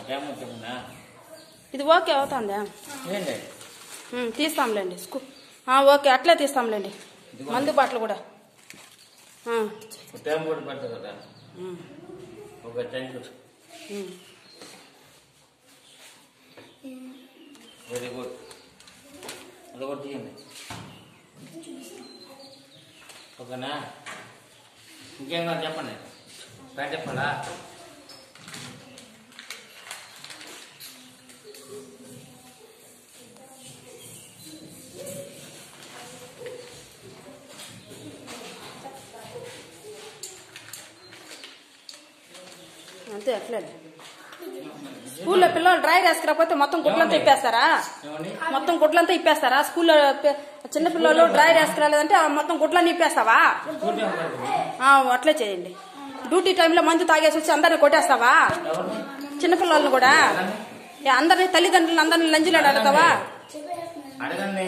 ఏమో చెప్పనా ఇది ఓకే అవుతుందా ఏంటి ఉమ్, తీస్తాంలేండి స్కూ ఆ, ఓకే అట్లే తీస్తాంలేండి మందు బాటలు కూడా ఆ, ఒక టైం కూడా పడుతుంది కదా ఉమ్, ఒక thank you um. Very good అది కూడా తీయండి ఓకేనా ఇంకేం కాదు చెప్పండి ప్యాంట్ చెప్పాలా అంతే అట్లే స్కూల్లో పిల్లలు డ్రై వేసుకురాకపోతే మొత్తం గుడ్లంతా ఇప్పేస్తారా ఏమండి మొత్తం గుడ్లంతా ఇప్పేస్తారా స్కూల్లో పి- చిన్న పిల్లలు డ్రై వేసుకురాలేదంటే ఆ మొత్తం గుడ్లన్నీ ఇప్పేస్తావా స్కూటీ ఉంటారు ఆ, అట్లే చేయండి డ్యూటీ టైంలో మందు తాగేసి వచ్చి అందరిని కొట్టేస్తావా ఎవరిని చిన్నపిల్లల్ని కూడా ఏ, అందరిని తల్లిదండ్రులు అందరిని లంచులు అడతావా అడగండి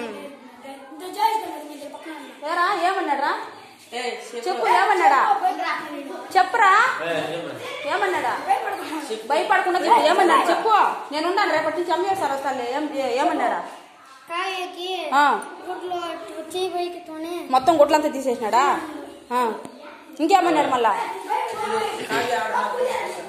ఏరా ఏమన్నాడా చెప్పు ఏమన్నాడా చెప్పురా ఏ, చెప్పండి. ఏమన్నాడా భయపడకుండా చెప్పు ఏమన్నాడు చెప్పు నేనున్నాను రేపటి నుంచి అమ్మేసారు వస్తాలే ఏం ఏమన్నాడా కాయకి ఆ, గుడ్లు వచ్చి బయటతోనే మొత్తం గుడ్లంతా తీసేసినాడా ఆ, ఇంకేమన్నాడు మళ్ళా